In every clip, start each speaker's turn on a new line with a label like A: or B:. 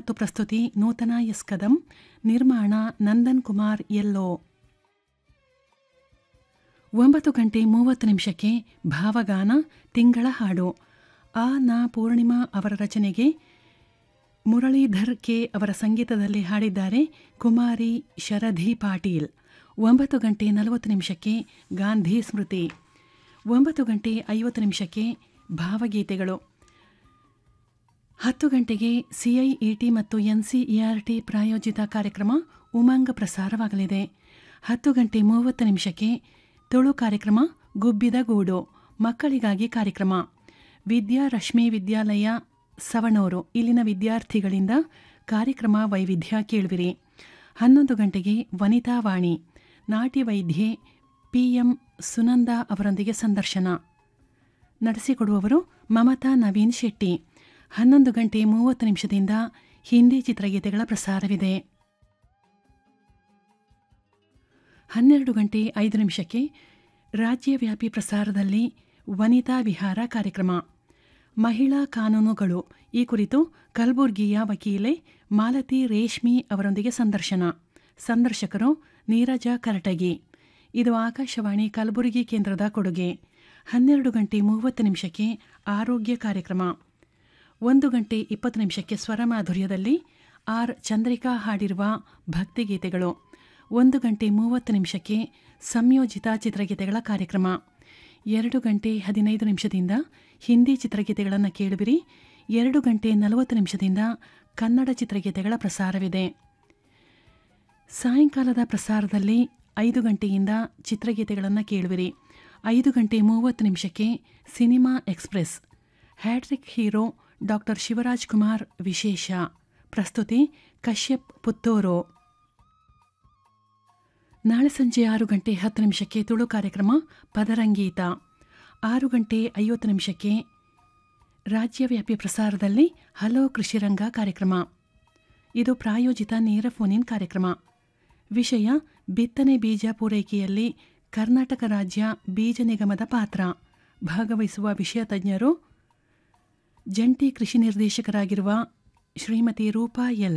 A: ಮತ್ತು ಪ್ರಸ್ತುತಿ ನೂತನ ಎಸ್ ಕದಂ ನಿರ್ಮಾಣ ನಂದನ್ ಕುಮಾರ್ ಎಲ್ಲೋ ಒಂಬತ್ತು ಗಂಟೆ ಮೂವತ್ತು ನಿಮಿಷಕ್ಕೆ ಭಾವಗಾನ ತಿಂಗಳ ಹಾಡು ಆ ನಾ ಪೂರ್ಣಿಮಾ ಅವರ ರಚನೆಗೆ ಮುರಳೀಧರ್ ಕೆ ಅವರ ಸಂಗೀತದಲ್ಲಿ ಹಾಡಿದ್ದಾರೆ ಕುಮಾರಿ ಶರಧಿ ಪಾಟೀಲ್ ಒಂಬತ್ತು ಗಂಟೆ ನಲವತ್ತು ನಿಮಿಷಕ್ಕೆ ಗಾಂಧಿ ಸ್ಮೃತಿ ಒಂಬತ್ತು ಗಂಟೆ ಐವತ್ತು ನಿಮಿಷಕ್ಕೆ ಭಾವಗೀತೆಗಳು ಹತ್ತು ಗಂಟೆಗೆ ಸಿಐಇಟಿ ಮತ್ತು ಎನ್ಸಿಇಆರ್ಟಿ ಪ್ರಾಯೋಜಿತ ಕಾರ್ಯಕ್ರಮ ಉಮಂಗ್ ಪ್ರಸಾರವಾಗಲಿದೆ ಹತ್ತು ಗಂಟೆ ಮೂವತ್ತು ನಿಮಿಷಕ್ಕೆ ತುಳು ಕಾರ್ಯಕ್ರಮ ಗುಬ್ಬಿದ ಗೂಡು ಮಕ್ಕಳಿಗಾಗಿ ಕಾರ್ಯಕ್ರಮ ವಿದ್ಯಾರಶ್ಮಿ ವಿದ್ಯಾಲಯ ಸವಣೂರು ಇಲ್ಲಿನ ವಿದ್ಯಾರ್ಥಿಗಳಿಂದ ಕಾರ್ಯಕ್ರಮ ವೈವಿಧ್ಯ ಕೇಳುವಿರಿ ಹನ್ನೊಂದು ಗಂಟೆಗೆ ವನಿತಾ ವಾಣಿ ನಾಟ್ಯ ವೈದ್ಯೆ ಪಿಎಂ ಸುನಂದ ಅವರೊಂದಿಗೆ ಸಂದರ್ಶನ ನಡೆಸಿಕೊಡುವವರು ಮಮತಾ ನವೀನ್ ಶೆಟ್ಟಿ ಹನ್ನೊಂದು ಗಂಟೆ ಮೂವತ್ತು ನಿಮಿಷದಿಂದ ಹಿಂದಿ ಚಿತ್ರಗೀತೆಗಳ ಪ್ರಸಾರವಿದೆ ಹನ್ನೆರಡು ಗಂಟೆ ಐದು ನಿಮಿಷಕ್ಕೆ ರಾಜ್ಯವ್ಯಾಪಿ ಪ್ರಸಾರದಲ್ಲಿ ವನಿತಾ ವಿಹಾರ ಕಾರ್ಯಕ್ರಮ ಮಹಿಳಾ ಕಾನೂನುಗಳು ಈ ಕುರಿತು ಕಲಬುರ್ಗಿಯ ವಕೀಲೆ ಮಾಲತಿ ರೇಷ್ಮಿ ಅವರೊಂದಿಗೆ ಸಂದರ್ಶನ ಸಂದರ್ಶಕರು ನೀರಜ ಕರಟಗಿ ಇದು ಆಕಾಶವಾಣಿ ಕಲಬುರಗಿ ಕೇಂದ್ರದ ಕೊಡುಗೆ ಹನ್ನೆರಡು ಗಂಟೆ ಮೂವತ್ತು ನಿಮಿಷಕ್ಕೆ ಆರೋಗ್ಯ ಕಾರ್ಯಕ್ರಮ ಒಂದು ಗಂಟೆ ಇಪ್ಪತ್ತು ನಿಮಿಷಕ್ಕೆ ಸ್ವರಮಾಧುರ್ಯದಲ್ಲಿ ಆರ್ ಚಂದ್ರಿಕಾ ಹಾಡಿರುವ ಭಕ್ತಿಗೀತೆಗಳು ಒಂದು ಗಂಟೆ ಮೂವತ್ತು ನಿಮಿಷಕ್ಕೆ ಸಂಯೋಜಿತ ಚಿತ್ರಗೀತೆಗಳ ಕಾರ್ಯಕ್ರಮ ಎರಡು ಗಂಟೆ ಹದಿನೈದು ನಿಮಿಷದಿಂದ ಹಿಂದಿ ಚಿತ್ರಗೀತೆಗಳನ್ನು ಕೇಳುವಿರಿ ಎರಡು ಗಂಟೆ ನಲವತ್ತು ನಿಮಿಷದಿಂದ ಕನ್ನಡ ಚಿತ್ರಗೀತೆಗಳ ಪ್ರಸಾರವಿದೆ ಸಾಯಂಕಾಲದ ಪ್ರಸಾರದಲ್ಲಿ ಐದು ಗಂಟೆಯಿಂದ ಚಿತ್ರಗೀತೆಗಳನ್ನು ಕೇಳುವಿರಿ ಐದು ಗಂಟೆ ಮೂವತ್ತು ನಿಮಿಷಕ್ಕೆ cinema express hattrick hero doctor Shivaraj Kumar ವಿಶೇಷ ಪ್ರಸ್ತುತಿ ಕಶ್ಯಪ್ ಪುತ್ತೂರು ನಾಳೆ ಸಂಜೆ ಆರು ಗಂಟೆ ಹತ್ತು ನಿಮಿಷಕ್ಕೆ ತುಳು ಕಾರ್ಯಕ್ರಮ ಪದರಂಗೀತ ಆರು ಗಂಟೆ ಐವತ್ತು ನಿಮಿಷಕ್ಕೆ ರಾಜ್ಯವ್ಯಾಪಿ ಪ್ರಸಾರದಲ್ಲಿ ಹಲೋ ಕೃಷಿರಂಗ ಕಾರ್ಯಕ್ರಮ ಇದು ಪ್ರಾಯೋಜಿತ ನೇರ ಫೋನಿನ್ ಕಾರ್ಯಕ್ರಮ ವಿಷಯ ಬಿತ್ತನೆ ಬೀಜ ಪೂರೈಕೆಯಲ್ಲಿ ಕರ್ನಾಟಕ ರಾಜ್ಯ ಬೀಜ ನಿಗಮದ ಪಾತ್ರ ಭಾಗವಹಿಸುವ ವಿಷಯ ತಜ್ಞರು ಜಂಟಿ ಕೃಷಿ ನಿರ್ದೇಶಕರಾಗಿರುವ ಶ್ರೀಮತಿ ರೂಪಾ ಎಲ್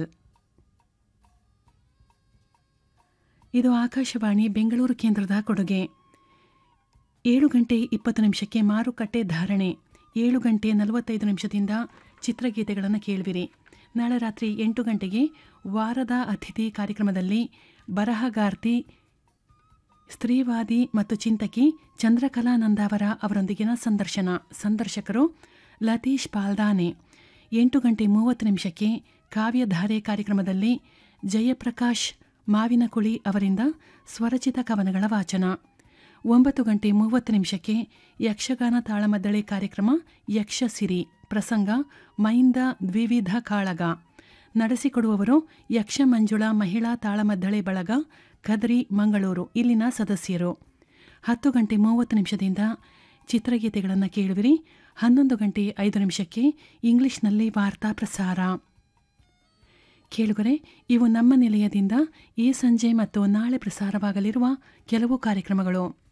A: ಇದು ಆಕಾಶವಾಣಿ ಬೆಂಗಳೂರು ಕೇಂದ್ರದ ಕೊಡುಗೆ ಏಳು ಗಂಟೆ ಇಪ್ಪತ್ತು ನಿಮಿಷಕ್ಕೆ ಮಾರುಕಟ್ಟೆ ಧಾರಣೆ ಏಳು ಗಂಟೆ ನಲವತ್ತೈದು ನಿಮಿಷದಿಂದ ಚಿತ್ರಗೀತೆಗಳನ್ನು ಕೇಳುವಿರಿ ನಾಳೆ ರಾತ್ರಿ ಎಂಟು ಗಂಟೆಗೆ ವಾರದ ಅತಿಥಿ ಕಾರ್ಯಕ್ರಮದಲ್ಲಿ ಬರಹಗಾರ್ತಿ ಸ್ತ್ರೀವಾದಿ ಮತ್ತು ಚಿಂತಕಿ ಚಂದ್ರಕಲಾ ನಂದಾವರ ಅವರೊಂದಿಗಿನ ಸಂದರ್ಶನ ಸಂದರ್ಶಕರು ಲತೀಶ್ ಪಾಲ್ದಾನೆ ಎಂಟು ಗಂಟೆ ಮೂವತ್ತು ನಿಮಿಷಕ್ಕೆ ಕಾವ್ಯಧಾರೆ ಕಾರ್ಯಕ್ರಮದಲ್ಲಿ ಜಯಪ್ರಕಾಶ್ ಮಾವಿನಕುಳಿ ಅವರಿಂದ ಸ್ವರಚಿತ ಕವನಗಳ ವಾಚನ ಒಂಬತ್ತು ಗಂಟೆ ಮೂವತ್ತು ನಿಮಿಷಕ್ಕೆ ಯಕ್ಷಗಾನ ತಾಳಮದ್ದಳೆ ಕಾರ್ಯಕ್ರಮ ಯಕ್ಷಸಿರಿ ಪ್ರಸಂಗ ಮೈಂದ ದ್ವಿವಿಧ ಕಾಳಗ ನಡೆಸಿಕೊಡುವವರು ಯಕ್ಷ ಮಂಜುಳಾ ಮಹಿಳಾ ತಾಳಮದ್ದಳೆ ಬಳಗ ಕದ್ರಿ ಮಂಗಳೂರು ಇಲ್ಲಿನ ಸದಸ್ಯರು ಹತ್ತು ಗಂಟೆ ಮೂವತ್ತು ನಿಮಿಷದಿಂದ ಚಿತ್ರಗೀತೆಗಳನ್ನು ಕೇಳುವಿರಿ ಹನ್ನೊಂದು ಗಂಟೆ ಐದು ನಿಮಿಷಕ್ಕೆ ಇಂಗ್ಲಿಷ್ನಲ್ಲಿ ವಾರ್ತಾ ಪ್ರಸಾರ ಕೇಳುಗರೆ ಇವು ನಮ್ಮ ನಿಲಯದಿಂದ ಈ ಸಂಜೆ ಮತ್ತು ನಾಳೆ ಪ್ರಸಾರವಾಗಲಿರುವ ಕೆಲವು ಕಾರ್ಯಕ್ರಮಗಳು